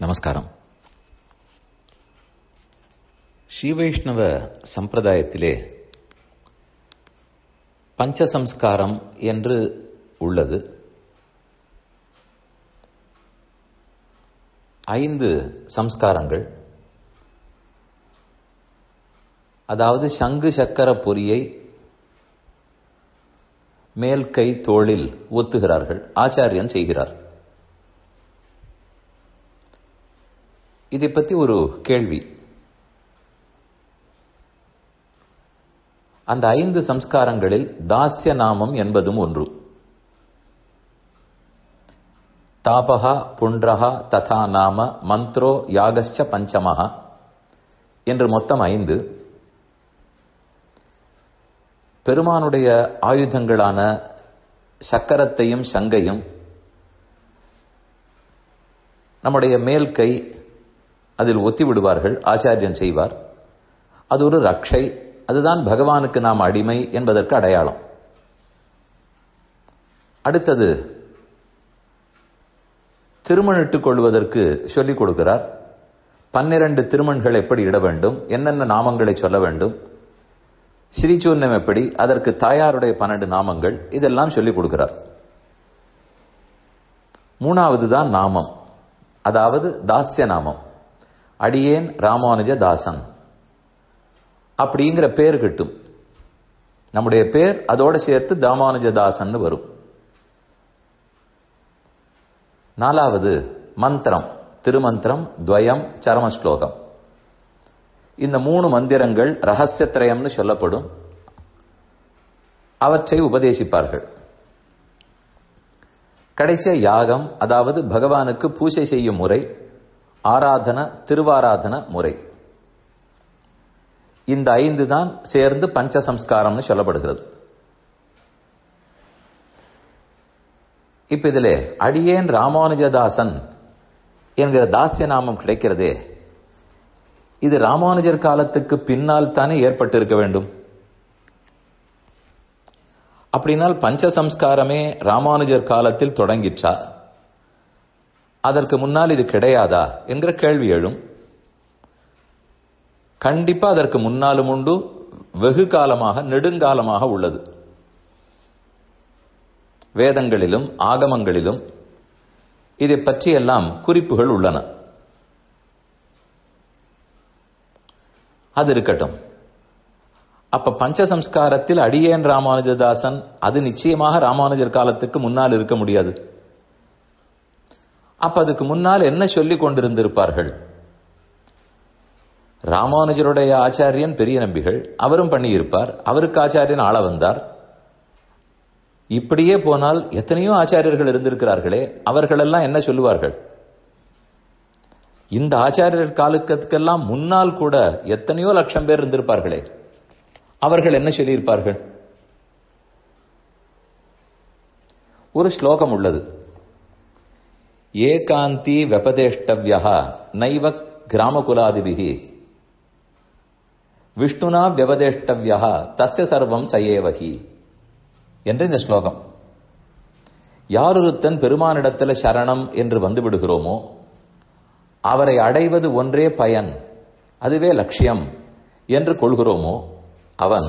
நமஸ்காரம் ஸ்ரீவைஷ்ணவ சம்பிரதாயத்திலே பஞ்சசம்ஸ்காரம் என்று உள்ளது ஐந்து சம்ஸ்காரங்கள் அதாவது சங்கு சக்கர பொரியை மேல் கை தோளில் ஒத்துகிறார்கள் ஆச்சாரியன் செய்கிறார் இதை பற்றி ஒரு கேள்வி அந்த ஐந்து சம்ஸ்காரங்களில் தாஸ்ய நாமம் என்பதும் ஒன்று தாபகா புன்றகா ததா நாம மந்த்ரோ யாகஸ்ச பஞ்சமகா என்று மொத்தம் ஐந்து பெருமானுடைய ஆயுதங்களான சக்கரத்தையும் சங்கையும் நம்முடைய மேல் கை அதில் ஒத்தி விடுவார்கள் ஆச்சாரியன் செய்வார் அது ஒரு ரக்ஷை அதுதான் பகவானுக்கு நாம் அடிமை என்பதற்கு அடையாளம் அடுத்தது திருமணிட்டுக் கொள்வதற்கு சொல்லிக் கொடுக்கிறார் பன்னிரண்டு திருமண்கள் எப்படி இட வேண்டும் என்னென்ன நாமங்களை சொல்ல வேண்டும் ஸ்ரீசூன்யம் எப்படி அதற்கு தாயாருடைய பன்னெண்டு நாமங்கள் இதெல்லாம் சொல்லிக் கொடுக்கிறார் மூணாவது தான் நாமம் அதாவது தாஸ்ய நாமம் அடியேன் ராமானுஜ தாசன் அப்படிங்கிற பேர் கிட்டும் நம்முடைய பேர் அதோட சேர்த்து தாமானுஜதாசன் வரும் நாலாவது மந்திரம் திருமந்திரம் துவயம் சரம ஸ்லோகம் இந்த மூணு மந்திரங்கள் ரகசியத்திரயம்னு சொல்லப்படும் அவற்றை உபதேசிப்பார்கள் கடைசிய யாகம் அதாவது பகவானுக்கு பூஜை செய்யும் முறை ஆராதன திருவாராதன முறை இந்த ஐந்து தான் சேர்ந்து பஞ்சசம்ஸ்காரம்னு சொல்லப்படுகிறது இப்ப இதில் அடியேன் ராமானுஜதாசன் என்கிற தாசிய நாமம் கிடைக்கிறதே இது ராமானுஜர் காலத்துக்கு பின்னால் தானே ஏற்பட்டிருக்க வேண்டும் அப்படின்னால் பஞ்சசம்ஸ்காரமே ராமானுஜர் காலத்தில் தொடங்கிற்றா அதற்கு முன்னால் இது கிடையாதா என்கிற கேள்வி எழும் கண்டிப்பா அதற்கு முன்னாலும் உண்டு வெகு காலமாக நெடுங்காலமாக உள்ளது வேதங்களிலும் ஆகமங்களிலும் இதை பற்றியெல்லாம் குறிப்புகள் உள்ளன அது இருக்கட்டும் அப்ப பஞ்சசம்ஸ்காரத்தில் அடியேன் ராமானுஜதாசன் அது நிச்சயமாக ராமானுஜர் காலத்துக்கு முன்னால் இருக்க முடியாது அப்ப அதுக்கு முன்னால் என்ன சொல்லிக் கொண்டிருந்திருப்பார்கள் ராமானுஜருடைய ஆச்சாரியன் பெரிய நம்பிகள் அவரும் பண்ணியிருப்பார் அவருக்கு ஆச்சாரியன் ஆள வந்தார் இப்படியே போனால் எத்தனையோ ஆச்சாரியர்கள் இருந்திருக்கிறார்களே அவர்களெல்லாம் என்ன சொல்லுவார்கள் இந்த ஆச்சாரியர் காலத்துக்கெல்லாம் முன்னால் கூட எத்தனையோ லட்சம் பேர் இருந்திருப்பார்களே அவர்கள் என்ன சொல்லியிருப்பார்கள் ஒரு ஸ்லோகம் உள்ளது ஏகாந்தி வெபதேஷ்டவ்யா நைவ கிராமகுலாதிபிகி விஷ்ணுனா வியவதேஷ்டவ்யா தஸ்ய சர்வம் சயேவகி என்று இந்த ஸ்லோகம் யாரொருத்தன் பெருமானிடத்தில் சரணம் என்று வந்து விடுகிறோமோ அவரை அடைவது ஒன்றே பயன் அதுவே லட்சியம் என்று கொள்கிறோமோ அவன்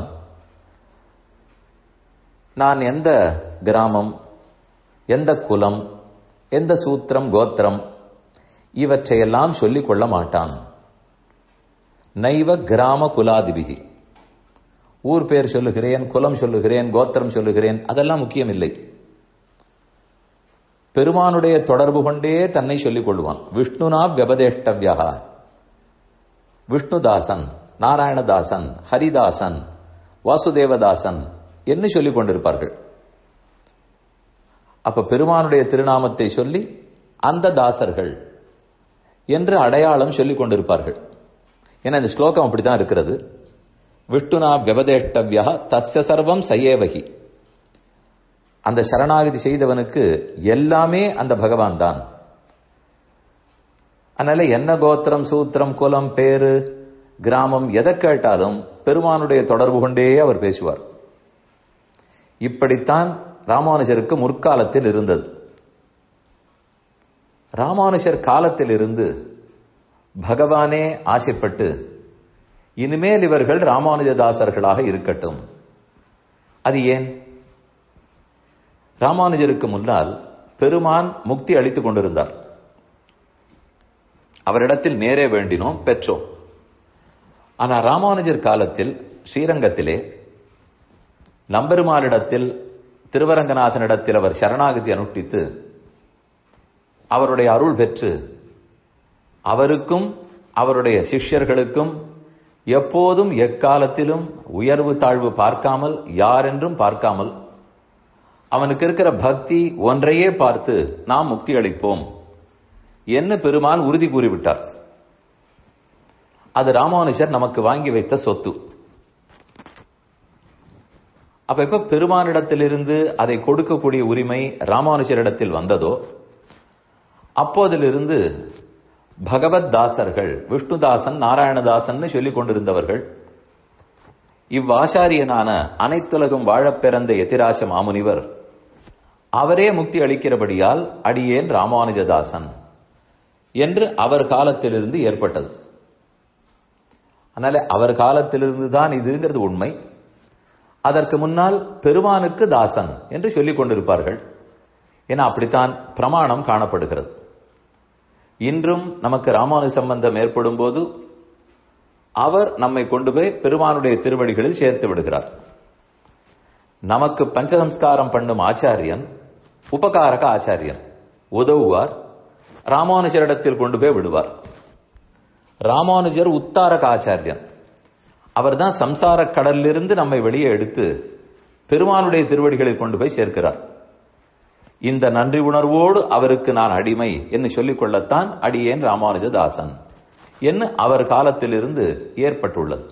நான் எந்த கிராமம் எந்த குலம் எந்த சூத்திரம் கோத்திரம் இவற்றையெல்லாம் சொல்லிக் கொள்ள மாட்டான் நைவ கிராம குலாதிபிகி ஊர் பேர் சொல்லுகிறேன் குலம் சொல்லுகிறேன் கோத்திரம் சொல்லுகிறேன் அதெல்லாம் முக்கியம் இல்லை பெருமானுடைய தொடர்பு கொண்டே தன்னை சொல்லிக் கொள்வான் விஷ்ணுனா வியபதேஷ்டவ்யா விஷ்ணுதாசன் நாராயணதாசன் ஹரிதாசன் வாசுதேவதாசன் என்று சொல்லிக் கொண்டிருப்பார்கள் அப்ப பெருமானுடைய திருநாமத்தை சொல்லி அந்த தாசர்கள் என்று அடையாளம் சொல்லிக் கொண்டிருப்பார்கள் ஏன்னா இந்த ஸ்லோகம் அப்படித்தான் இருக்கிறது விஷ்ணுனா வியபதேஷ்டவ்யா தஸ்ய சர்வம் சயேவகி அந்த சரணாகதி செய்தவனுக்கு எல்லாமே அந்த பகவான் தான் அதனால என்ன கோத்திரம் சூத்திரம் குலம் பேரு கிராமம் எதை கேட்டாலும் பெருமானுடைய தொடர்பு கொண்டே அவர் பேசுவார் இப்படித்தான் ராமானுஜருக்கு முற்காலத்தில் இருந்தது ராமானுஷர் காலத்திலிருந்து பகவானே ஆசைப்பட்டு இனிமேல் இவர்கள் ராமானுஜதாசர்களாக இருக்கட்டும் அது ஏன் ராமானுஜருக்கு முன்னால் பெருமான் முக்தி அளித்துக் கொண்டிருந்தார் அவரிடத்தில் நேரே வேண்டினோம் பெற்றோம் ஆனா ராமானுஜர் காலத்தில் ஸ்ரீரங்கத்திலே நம்பெருமாளிடத்தில் திருவரங்கநாதனிடத்தில் அவர் சரணாகதி அனுஷ்டித்து அவருடைய அருள் பெற்று அவருக்கும் அவருடைய சிஷ்யர்களுக்கும் எப்போதும் எக்காலத்திலும் உயர்வு தாழ்வு பார்க்காமல் யாரென்றும் பார்க்காமல் அவனுக்கு இருக்கிற பக்தி ஒன்றையே பார்த்து நாம் முக்தி அளிப்போம் என்ன பெருமாள் உறுதி கூறிவிட்டார் அது ராமானுஜர் நமக்கு வாங்கி வைத்த சொத்து அப்ப எப்ப பெருமானிடத்திலிருந்து அதை கொடுக்கக்கூடிய உரிமை ராமானுஜரிடத்தில் வந்ததோ அப்போதிலிருந்து பகவத் தாசர்கள் விஷ்ணுதாசன் நாராயணதாசன் சொல்லிக் கொண்டிருந்தவர்கள் இவ்வாசாரியனான அனைத்துலகும் வாழப் பிறந்த எதிராச மாமுனிவர் அவரே முக்தி அளிக்கிறபடியால் அடியேன் ராமானுஜதாசன் என்று அவர் காலத்திலிருந்து ஏற்பட்டது அதனால அவர் காலத்திலிருந்து தான் இதுங்கிறது உண்மை அதற்கு முன்னால் பெருமானுக்கு தாசன் என்று சொல்லிக் கொண்டிருப்பார்கள் ஏன்னா அப்படித்தான் பிரமாணம் காணப்படுகிறது இன்றும் நமக்கு ராமானு சம்பந்தம் ஏற்படும் போது அவர் நம்மை கொண்டு போய் பெருமானுடைய திருவடிகளில் சேர்த்து விடுகிறார் நமக்கு பஞ்சசம்ஸ்காரம் பண்ணும் ஆச்சாரியன் உபகாரக ஆச்சாரியன் உதவுவார் ராமானுஜரிடத்தில் கொண்டு போய் விடுவார் ராமானுஜர் உத்தாரக ஆச்சாரியன் அவர் தான் சம்சார கடலிலிருந்து நம்மை வெளியே எடுத்து பெருமானுடைய திருவடிகளில் கொண்டு போய் சேர்க்கிறார் இந்த நன்றி உணர்வோடு அவருக்கு நான் அடிமை என்று சொல்லிக் கொள்ளத்தான் அடியேன் ராமானுஜதாசன் என்று அவர் காலத்திலிருந்து ஏற்பட்டுள்ளது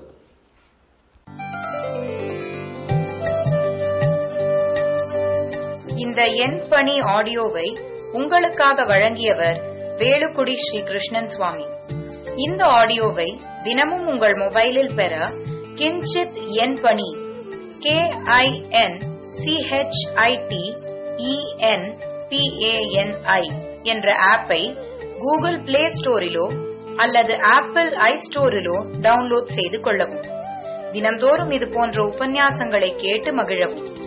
இந்த என் பணி ஆடியோவை உங்களுக்காக வழங்கியவர் வேலுக்குடி ஸ்ரீ கிருஷ்ணன் சுவாமி இந்த ஆடியோவை தினமும் உங்கள் மொபைலில் பெற கிஞ்சித் என் பணி கே ஐ என் சிஹெச்ஐடி இஎன் பிஏஎன்ஐ என்ற ஆப்பை கூகுள் பிளே ஸ்டோரிலோ அல்லது ஆப்பிள் ஐ ஸ்டோரிலோ டவுன்லோட் செய்து கொள்ளவும் தினம்தோறும் இது போன்ற உபன்யாசங்களை கேட்டு மகிழவும்